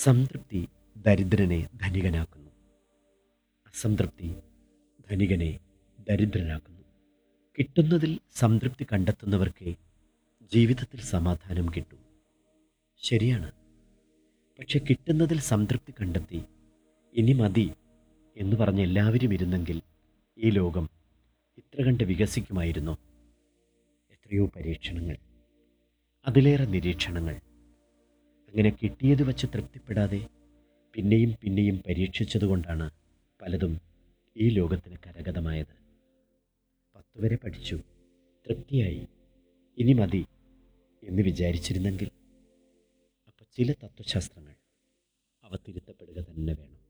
സംതൃപ്തി ദരിദ്രനെ ധനികനാക്കുന്നു അസംതൃപ്തി ധനികനെ ദരിദ്രനാക്കുന്നു കിട്ടുന്നതിൽ സംതൃപ്തി കണ്ടെത്തുന്നവർക്ക് ജീവിതത്തിൽ സമാധാനം കിട്ടും ശരിയാണ് പക്ഷെ കിട്ടുന്നതിൽ സംതൃപ്തി കണ്ടെത്തി ഇനി മതി എന്ന് പറഞ്ഞ് എല്ലാവരും ഇരുന്നെങ്കിൽ ഈ ലോകം ഇത്ര കണ്ട് വികസിക്കുമായിരുന്നോ എത്രയോ പരീക്ഷണങ്ങൾ അതിലേറെ നിരീക്ഷണങ്ങൾ അങ്ങനെ കിട്ടിയത് വച്ച് തൃപ്തിപ്പെടാതെ പിന്നെയും പിന്നെയും പരീക്ഷിച്ചതുകൊണ്ടാണ് പലതും ഈ ലോകത്തിന് കരഗതമായത് പത്ത് വരെ പഠിച്ചു തൃപ്തിയായി ഇനി മതി എന്ന് വിചാരിച്ചിരുന്നെങ്കിൽ അപ്പോൾ ചില തത്വശാസ്ത്രങ്ങൾ അവ തിരുത്തപ്പെടുക തന്നെ വേണം